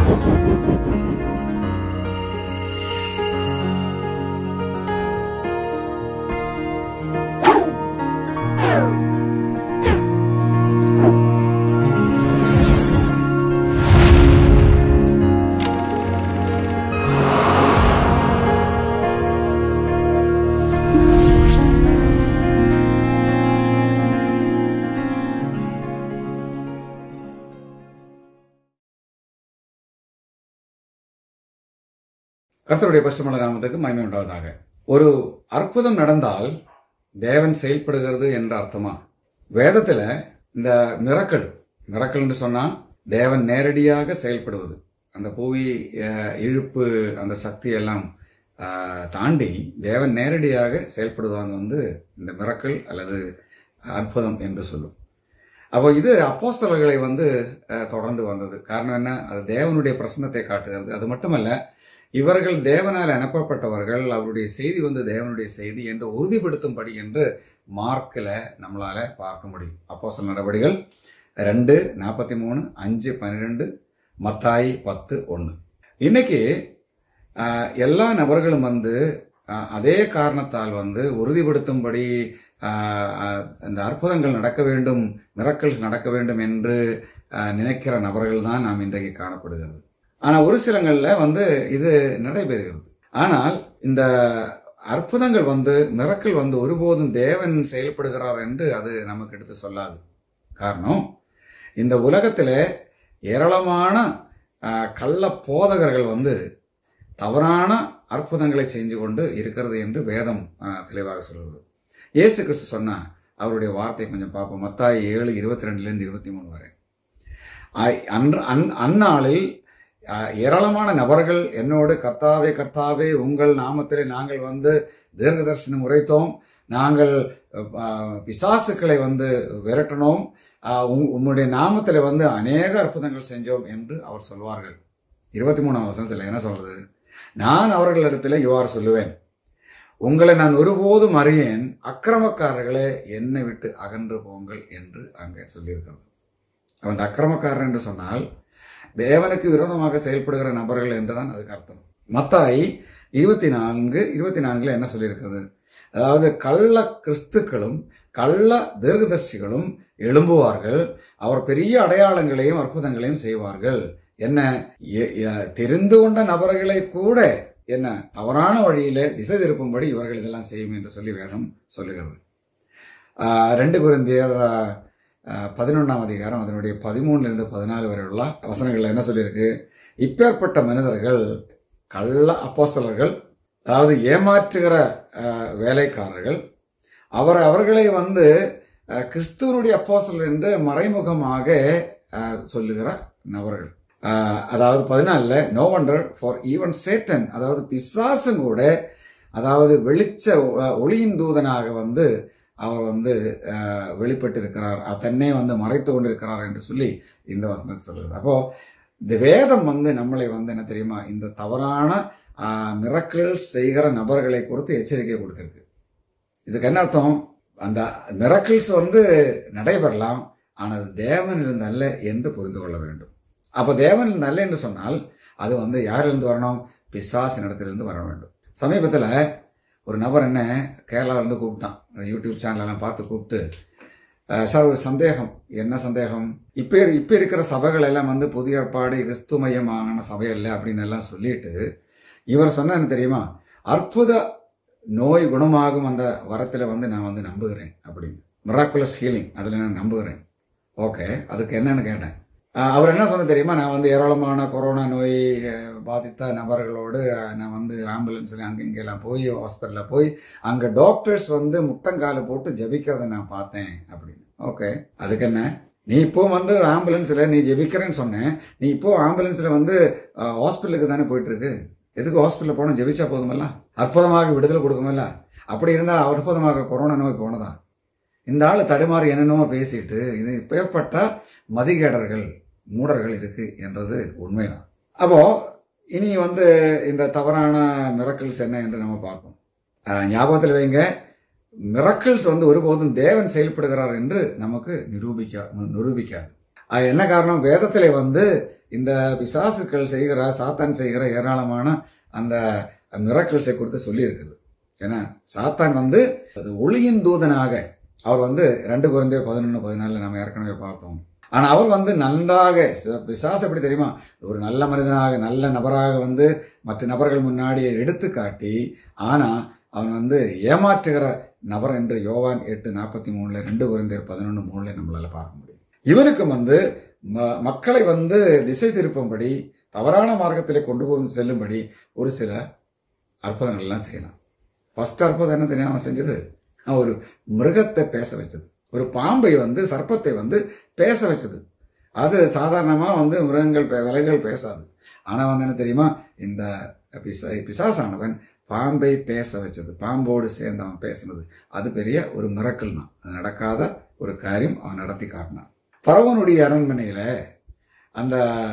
கர்த்தருடைய பசுமல நாமத்துக்கு மகிமை உண்டாவதாக ஒரு அற்புதம் நடந்தால் தேவன் செயல்படுகிறது என்ற அர்த்தமா வேதத்துல இந்த மிரக்கல் மிரக்கல்னு சொன்னா தேவன் நேரடியாக செயல்படுவது அந்த புவி அஹ், இழுப்பு அந்த சக்தி எல்லாம் அஹ், தாண்டி தேவன் நேரடியாக செயல்படுவாங்க வந்து இந்த மிரக்கல் அல்லது அற்புதம் என்று சொல்லும் அப்போ இது அப்போஸ்தலர்களை வந்து அஹ், தொடர்ந்து வந்தது காரணம் என்ன அது தேவனுடைய பிரசன்னத்தை காட்டுகிறது அது மட்டுமல்ல இவர்கள் தேவனால் அனுப்பப்பட்டவர்கள் அவருடைய செய்தி வந்து தேவனுடைய செய்தி என்று உறுதிப்படுத்தும்படி என்று மார்க்கில் நம்மளால பார்க்க முடியும் அப்போஸ்தலர் நடவடிகள் ரெண்டு நாற்பத்தி மூணு அஞ்சு பன்னிரெண்டு மத்தாய் பத்து ஒன்று இன்னைக்கு ஆஹ், எல்லா நபர்களும் வந்து ஆஹ், அதே காரணத்தால் வந்து உறுதிப்படுத்தும்படி ஆஹ், ஆஹ், இந்த அற்புதங்கள் நடக்க வேண்டும் மிரக்கல்ஸ் நடக்க வேண்டும் என்று ஆஹ், நினைக்கிற நபர்கள் தான் நாம் இன்றைக்கு காணப்படுகிறது ஆனா ஒரு சிலங்கள்ல வந்து இது நடைபெறுகிறது ஆனால் இந்த அற்புதங்கள் வந்து மிரக்கல் வந்து ஒருபோதும் தேவன் செயல்படுகிறார் என்று அது நமக்கு எடுத்து சொல்லாது காரணம் இந்த உலகத்துல ஏராளமான ஆஹ், கள்ள போதகர்கள் வந்து தவறான அற்புதங்களை செஞ்சு கொண்டு இருக்கிறது என்று வேதம் ஆஹ், தெளிவாக சொல்கிறது இயேசு கிறிஸ்து சொன்னா அவருடைய வார்த்தை கொஞ்சம் பார்ப்போம் மத்தாய் ஏழு இருபத்தி ரெண்டுலேருந்து இருபத்தி மூணு வரை ஆய்- அன்று அந் அந்நாளில் அஹ், ஏராளமான நபர்கள் என்னோடு கர்த்தாவே கர்த்தாவே உங்கள் நாமத்திலே நாங்கள் வந்து தீர்க்க தரிசனம் உரைத்தோம் நாங்கள் அஹ், பிசாசுக்களை வந்து விரட்டினோம் அஹ், உம்- உம்முடைய நாமத்திலே வந்து அநேக அற்புதங்கள் செஞ்சோம் என்று அவர் சொல்வார்கள் இருபத்தி மூணாம் வசனத்தில் என்ன சொல்றது நான் அவர்களிடத்தில் இவ்வாறு சொல்லுவேன் உங்களை நான் ஒருபோதும் அறியேன் அக்கிரமக்காரர்களே என்னை விட்டு அகன்று போங்கள் என்று அங்கே சொல்லியிருக்கிறது அவன் அக்கிரமக்காரன் என்று சொன்னால் தேவனுக்கு விரோதமாக செயல்படுகிற நபர்கள் என்றுதான் அதுக்கு அர்த்தம் மத்தாய் இருபத்தி நான்கு இருபத்தி நான்குல என்ன சொல்லியிருக்கிறது அதாவது கள்ள கிறிஸ்துக்களும் கள்ள தீர்க்கதர்சிகளும் எழும்புவார்கள் அவர் பெரிய அடையாளங்களையும் அற்புதங்களையும் செய்வார்கள் என்ன எ- எ- தெரிந்து கொண்ட நபர்களை கூட என்ன தவறான வழியில திசை திருப்பும்படி இவர்கள் இதெல்லாம் செய்யும் என்று சொல்லி வேதம் சொல்லுகிறது ஆஹ் ரெண்டு குருந்தியர் பதினொன்றாம் அதிகாரம் அதனுடைய பதிமூணுல இருந்து பதினாலு வரை உள்ள வசனங்கள்ல என்ன சொல்லியிருக்கு இப்பேற்பட்ட மனிதர்கள் கள்ள அப்போஸ்தலர்கள் அதாவது ஏமாற்றுகிற ஆஹ், வேலைக்காரர்கள் அவர் அவர்களை வந்து ஆஹ், கிறிஸ்துவனுடைய அப்போஸ்தலர் என்று மறைமுகமாக ஆஹ், சொல்லுகிற நபர்கள் ஆஹ், அதாவது பதினாலுல நோ வண்டர் ஃபார் ஈவன் சேட்டன் அதாவது பிசாசும் கூட அதாவது வெளிச்ச அஹ், ஒளியின் தூதனாக வந்து அவர் வந்து அஹ், வெளிப்பட்டு இருக்கிறார் தன்னை வந்து மறைத்து கொண்டிருக்கிறார் என்று சொல்லி இந்த வசனத்தை சொல்லுகிறது அப்போ இந்த வேதம் வந்து நம்மளை வந்து என்ன தெரியுமா இந்த தவறான மிரக்கல் செய்கிற நபர்களை குறித்து எச்சரிக்கை கொடுத்திருக்கு இதுக்கு என்ன அர்த்தம் அந்த மிரக்கிள்ஸ் வந்து நடைபெறலாம் ஆனால் அது தேவனிலிருந்து அல்ல என்று புரிந்து கொள்ள வேண்டும் அப்போ தேவனிலிருந்து அல்ல என்று சொன்னால் அது வந்து யாரிலிருந்து வரணும் பிசாசின் இடத்திலிருந்து வர வேண்டும் சமீபத்தில் ஒரு நபர் என்ன கேரளாவிலேருந்து கூப்பிட்டான் அந்த யூடியூப் சேனலெல்லாம் பார்த்து கூப்பிட்டு அஹ், சார் ஒரு சந்தேகம் என்ன சந்தேகம் இப்போ இப்போ இருக்கிற சபைகள் எல்லாம் வந்து புதிய ஏற்பாடு கிறிஸ்துமயமான சபை இல்லை அப்படின்னு எல்லாம் சொல்லிட்டு இவர் சொன்ன என்ன தெரியுமா அற்புத நோய் குணமாகும் அந்த வரத்தில் வந்து நான் வந்து நம்புகிறேன் அப்படின்னு மிராக்குலஸ் ஹீலிங் அதில் நான் நம்புகிறேன் ஓகே அதுக்கு என்னன்னு கேட்டேன் அஹ், அவர் என்ன சொன்ன தெரியுமா நான் வந்து ஏராளமான கொரோனா நோய் அஹ், பாதித்த நபர்களோடு அஹ், நான் வந்து ஆம்புலன்ஸில் அங்கே இங்கெல்லாம் போய் ஹாஸ்பிட்டலில் போய் அங்கே டாக்டர்ஸ் வந்து முட்டங்கால போட்டு ஜெபிக்கிறத நான் பார்த்தேன் அப்படின்னு ஓகே அதுக்கு என்ன நீ இப்போ வந்து ஆம்புலன்ஸில் நீ ஜெபிக்கிறேன்னு சொன்னேன் நீ இப்போ ஆம்புலன்ஸில் வந்து ஹாஸ்பிட்டலுக்கு தானே போயிட்டு இருக்கு எதுக்கு ஹாஸ்பிட்டலில் போகணும் ஜெபிச்சா போதுமல்ல அற்புதமாக விடுதலை கொடுக்குமல்ல அப்படி இருந்தால் அற்புதமாக கொரோனா நோய் போனதா இந்த ஆள் தடுமாறி என்னென்னமோ பேசிட்டு இது இப்பேற்பட்ட மதிகேடர்கள் மூடர்கள் இருக்கு என்றது உண்மைதான் அப்போ இனி வந்து இந்த தவறான மிரக்கல்ஸ் என்ன என்று நம்ம பார்ப்போம் அஹ், ஞாபகத்தில் வைங்க மிரக்கல்ஸ் வந்து ஒருபோதும் தேவன் செயல்படுகிறார் என்று நமக்கு நிரூபிக்க நிரூபிக்காது அது என்ன காரணம் வேதத்திலே வந்து இந்த பிசாசுக்கள் செய்கிற சாத்தான் செய்கிற ஏராளமான அந்த மிரக்கல்ஸை குறித்து சொல்லியிருக்குது ஏன்னா சாத்தான் வந்து அது ஒளியின் தூதனாக அவர் வந்து ரெண்டு குழந்தை பதினொன்று பதினாலில் நம்ம ஏற்கனவே பார்த்தோம் ஆனால் அவர் வந்து நன்றாக ச- பிசாசு எப்படி தெரியுமா ஒரு நல்ல மனிதனாக நல்ல நபராக வந்து மற்ற நபர்கள் முன்னாடி எடுத்து காட்டி ஆனால் அவன் வந்து ஏமாற்றுகிற நபர் என்று யோவான் எட்டு நாற்பத்தி மூணுல ரெண்டு குறைந்தர் பதினொன்று மூணுல நம்மளால பார்க்க முடியும் இவனுக்கும் வந்து ம- மக்களை வந்து திசை திருப்பும்படி தவறான மார்க்கத்திலே கொண்டு போய் செல்லும்படி ஒரு சில அற்புதங்கள் எல்லாம் செய்யலாம் ஃபர்ஸ்ட் அற்புதம் என்ன தெரியாம அவன் செஞ்சது அவன் ஒரு மிருகத்தை பேச வச்சது ஒரு பாம்பை வந்து சர்ப்பத்தை வந்து பேச வச்சது அது சாதாரணமா வந்து மிருகங்கள் பே- விலங்குகள் பேசாது ஆனா வந்து என்ன தெரியுமா இந்த பிசா பிசாசானவன் பாம்பை பேச வச்சது பாம்போடு சேர்ந்து அவன் பேசினது அது பெரிய ஒரு மிரக்கல் தான் அது நடக்காத ஒரு காரியம் அவன் நடத்தி காட்டினான் பரவனுடைய அரண்மனையில அந்த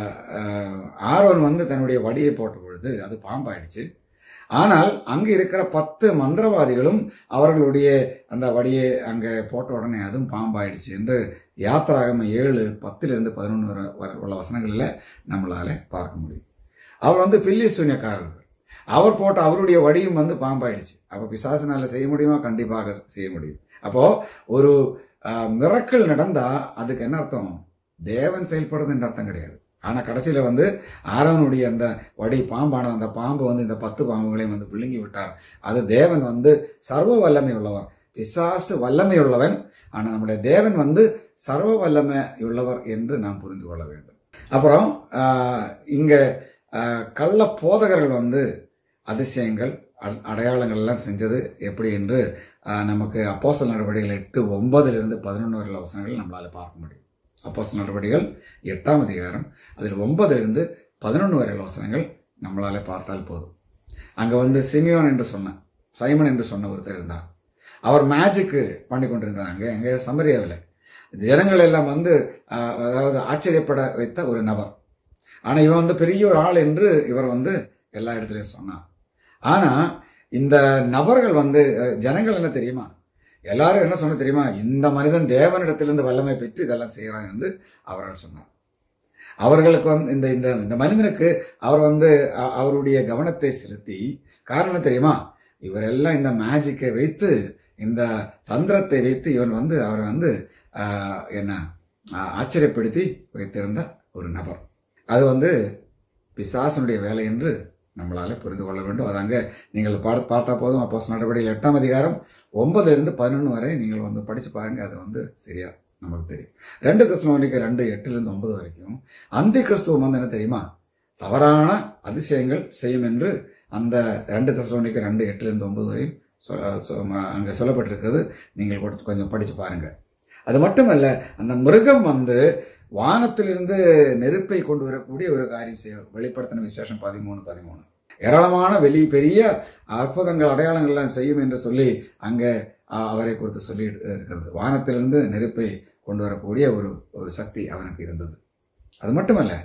அஹ், ஆரோன் வந்து தன்னுடைய வடியை போட்ட பொழுது அது பாம்பாயிடுச்சு ஆனால் அங்கு இருக்கிற பத்து மந்திரவாதிகளும் அவர்களுடைய அந்த வடியை அங்கே போட்ட உடனே அதுவும் பாம்பாயிடுச்சு என்று யாத்திராகம ஏழு பத்திலிருந்து பதினொன்று வரை வரை உள்ள வசனங்களில் நம்மளால பார்க்க முடியும் அவர் வந்து பில்லி சூன்யக்காரர்கள் அவர் போட்ட அவருடைய வடியும் வந்து பாம்பாயிடுச்சு அப்போ பிசாசினால செய்ய முடியுமா கண்டிப்பாக செய்ய முடியும் அப்போ ஒரு மிரக்கல் நடந்தா அதுக்கு என்ன அர்த்தம் தேவன் செயல்படுறதுன்ற அர்த்தம் கிடையாது ஆனா கடைசியில வந்து ஆரோனுடைய அந்த வடி பாம்பான அந்த பாம்பு வந்து இந்த பத்து பாம்புகளையும் வந்து விழுங்கி விட்டார் அது தேவன் வந்து சர்வ வல்லமை உள்ளவர் பிசாசு வல்லமை உள்ளவன் ஆனா நம்முடைய தேவன் வந்து சர்வ வல்லமை உள்ளவர் என்று நாம் புரிந்து கொள்ள வேண்டும் அப்புறம் ஆஹ், இங்க ஆஹ், கள்ள போதகர்கள் வந்து அதிசயங்கள் அட- அடையாளங்கள் எல்லாம் செஞ்சது எப்படி என்று ஆஹ், நமக்கு அப்போஸ்தல நடவடிக்கைகள் எட்டு ஒன்பதுல இருந்து பதினொன்று வரையில வசனங்கள் நம்மளால பார்க்க முடியும் அப்போஸ்தல நடவடிக்கைகள் எட்டாம் அதிகாரம் அதில் ஒன்பதுல இருந்து பதினொன்று வரையில வசனங்கள் நம்மளால பார்த்தால் போதும் அங்க வந்து சிமியோன் என்று சொன்ன சைமன் என்று சொன்ன ஒருத்தர் இருந்தார் அவர் மேஜிக்கு பண்ணி கொண்டிருந்தாங்க எங்க சமரியாவில் ஜனங்கள் எல்லாம் வந்து ஆஹ், அதாவது ஆச்சரியப்பட வைத்த ஒரு நபர் ஆனா இவன் வந்து பெரிய ஒரு ஆள் என்று இவர் வந்து எல்லா இடத்துலயும் சொன்னான் ஆனா இந்த நபர்கள் வந்து அஹ், ஜனங்கள் என்ன தெரியுமா எல்லாரும் என்ன சொன்ன தெரியுமா இந்த மனிதன் தேவனிடத்திலிருந்து வல்லமை பெற்று இதெல்லாம் செய்கிறான் என்று அவர்கள் சொன்னார் அவர்களுக்கு வந்து இந்த இந்த இந்த மனிதனுக்கு அவர் வந்து அ- அவருடைய கவனத்தை செலுத்தி காரணம் தெரியுமா இவரெல்லாம் இந்த மேஜிக்கை வைத்து இந்த தந்திரத்தை வைத்து இவன் வந்து அவரை வந்து ஆஹ், என்ன ஆஹ், ஆச்சரியப்படுத்தி வைத்திருந்த ஒரு நபர் அது வந்து பிசாசனுடைய வேலை என்று நம்மளால புரிந்து கொள்ள வேண்டும் அது அங்கே நீங்கள் பார்த்து பார்த்தா போதும் அப்போ நடவடிக்கைகள் எட்டாம் அதிகாரம் ஒன்பதுல இருந்து பதினொன்று வரை நீங்கள் வந்து படிச்சு பாருங்க அது வந்து சரியா நமக்கு தெரியும் ரெண்டு தசமணிக்கு ரெண்டு எட்டுல இருந்து ஒன்பது வரைக்கும் அந்தி கிறிஸ்துவம் வந்து என்ன தெரியுமா தவறான அதிசயங்கள் செய்யும் என்று அந்த ரெண்டு தசமணிக்கு ரெண்டு எட்டுல இருந்து ஒன்பது வரையும் சொ- சொ- ம- அங்க சொல்லப்பட்டிருக்கிறது நீங்கள் கொடுத்து கொஞ்சம் படிச்சு பாருங்க அது மட்டுமல்ல அந்த மிருகம் வந்து வானத்திலிருந்து நெருப்பை கொண்டு வரக்கூடிய ஒரு காரியம் செய்ய வெளிப்படுத்தின விசேஷம் பதிமூணு பதிமூணு ஏராளமான வெளி பெரிய அற்புதங்கள் அடையாளங்கள்லாம் செய்யும் என்று சொல்லி அங்கே அஹ், அவரை குறித்து சொல்லி இருக்கிறது வானத்திலிருந்து நெருப்பை கொண்டு வரக்கூடிய ஒரு ஒரு சக்தி அவனுக்கு இருந்தது அது மட்டுமல்ல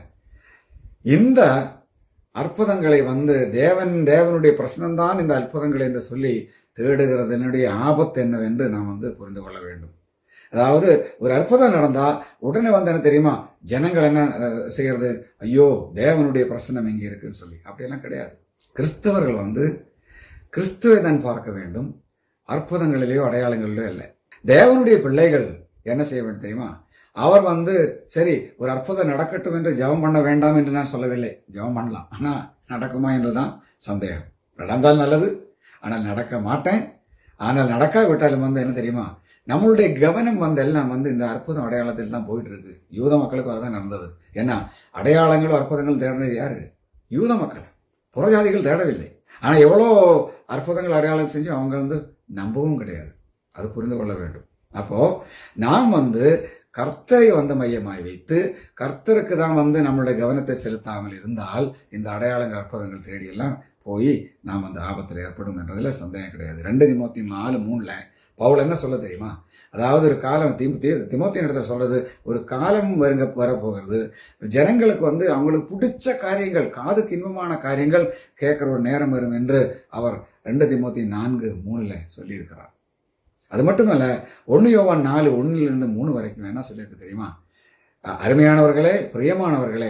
இந்த அற்புதங்களை வந்து தேவன் தேவனுடைய பிரசனம்தான் இந்த அற்புதங்கள் என்று சொல்லி தேடுகிறதனுடைய ஆபத்து என்னவென்று நாம் வந்து புரிந்து கொள்ள வேண்டும் அதாவது ஒரு அற்புதம் நடந்தா உடனே வந்து என்ன தெரியுமா ஜனங்கள் என்ன அஹ், செய்யறது ஐயோ தேவனுடைய பிரசனம் எங்கே இருக்குன்னு சொல்லி அப்படியெல்லாம் கிடையாது கிறிஸ்தவர்கள் வந்து கிறிஸ்துவை தான் பார்க்க வேண்டும் அற்புதங்களிலேயோ அடையாளங்களிலோ இல்லை தேவனுடைய பிள்ளைகள் என்ன செய்ய வேண்டும் தெரியுமா அவர் வந்து சரி ஒரு அற்புதம் நடக்கட்டும் என்று ஜெபம் பண்ண வேண்டாம் என்று நான் சொல்லவில்லை ஜெபம் பண்ணலாம் ஆனா நடக்குமா என்றுதான் சந்தேகம் நடந்தால் நல்லது ஆனால் நடக்க மாட்டேன் ஆனால் நடக்காவிட்டாலும் வந்து என்ன தெரியுமா நம்மளுடைய கவனம் வந்து எல்லாம் வந்து இந்த அற்புதம் அடையாளத்தில் தான் போயிட்டு இருக்கு யூத மக்களுக்கும் அதுதான் நடந்தது ஏன்னா அடையாளங்களும் அற்புதங்களும் தேடினது யாரு யூத மக்கள் புறஜாதிகள் தேடவில்லை ஆனா எவ்வளோ அற்புதங்கள் அடையாளம் செஞ்சு அவங்க வந்து நம்பவும் கிடையாது அது புரிந்து கொள்ள வேண்டும் அப்போ நாம் வந்து கர்த்தரை வந்து மையமாய் வைத்து கர்த்தருக்கு தான் வந்து நம்மளுடைய கவனத்தை செலுத்தாமல் இருந்தால் இந்த அடையாளங்கள் அற்புதங்கள் தேடியெல்லாம் போய் நாம் அந்த ஆபத்தில் ஏற்படும் என்றதுல சந்தேகம் கிடையாது ரெண்டு திமோத்தி நாலு மூணுல பவுல் என்ன சொல்ல தெரியுமா அதாவது ஒரு காலம் திமு திமோத்தியின் இடத்துல சொல்றது ஒரு காலம் வருங்க வரப்போகிறது ஜனங்களுக்கு வந்து அவங்களுக்கு பிடிச்ச காரியங்கள் காதுக்கு இன்பமான காரியங்கள் கேட்கிற ஒரு நேரம் வரும் என்று அவர் ரெண்டு திமோத்தி நான்கு மூணுல சொல்லியிருக்கிறார் அது மட்டுமல்ல ஒன்று யோவான் நாலு ஒன்றிலிருந்து மூணு வரைக்கும் என்ன சொல்லியிருக்கு தெரியுமா அஹ் அருமையானவர்களே பிரியமானவர்களே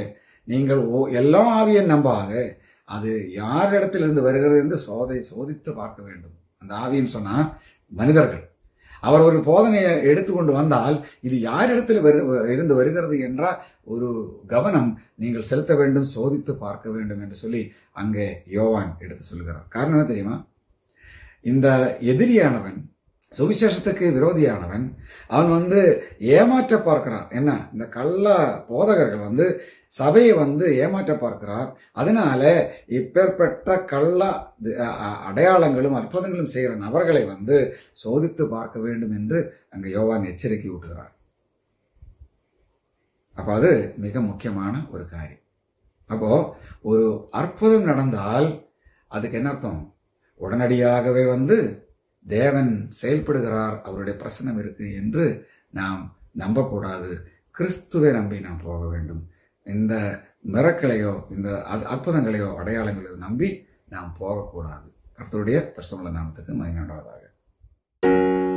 நீங்கள் ஓ- எல்லா ஆவியை நம்பாது அது யார் இடத்திலிருந்து வருகிறது என்று சோதை சோதித்து பார்க்க வேண்டும் அந்த ஆவின்னு சொன்னா மனிதர்கள் அவர் ஒரு போதனையை எடுத்துக்கொண்டு வந்தால் இது யாரிடத்தில் வரு இருந்து வருகிறது என்ற ஒரு கவனம் நீங்கள் செலுத்த வேண்டும் சோதித்து பார்க்க வேண்டும் என்று சொல்லி அங்கே யோவான் எடுத்து சொல்கிறார் காரணம் என்ன தெரியுமா இந்த எதிரியானவன் சுவிசேஷத்துக்கு விரோதியானவன் அவன் வந்து ஏமாற்ற பார்க்கிறான் என்ன இந்த கள்ள போதகர்கள் வந்து சபையை வந்து ஏமாற்ற பார்க்கிறார் அதனால இப்பேற்பட்ட கள்ள அ- அ- அடையாளங்களும் அற்புதங்களும் செய்கிற நபர்களை வந்து சோதித்து பார்க்க வேண்டும் என்று அங்கே யோவான் எச்சரிக்கை ஊட்டுகிறார் அப்போ அது மிக முக்கியமான ஒரு காரியம் அப்போ ஒரு அற்புதம் நடந்தால் அதுக்கு என்ன அர்த்தம் உடனடியாகவே வந்து தேவன் செயல்படுகிறார் அவருடைய பிரசனம் இருக்கு என்று நாம் நம்பக்கூடாது கிறிஸ்துவை நம்பி நாம் போக வேண்டும் இந்த மிரக்களையோ இந்த அ- அற்புதங்களையோ அடையாளங்களையோ நம்பி நாம் போகக்கூடாது கர்த்தருடைய பரிசுத்தமுள்ள நாமத்துக்கு மகிமையுண்டாவதாக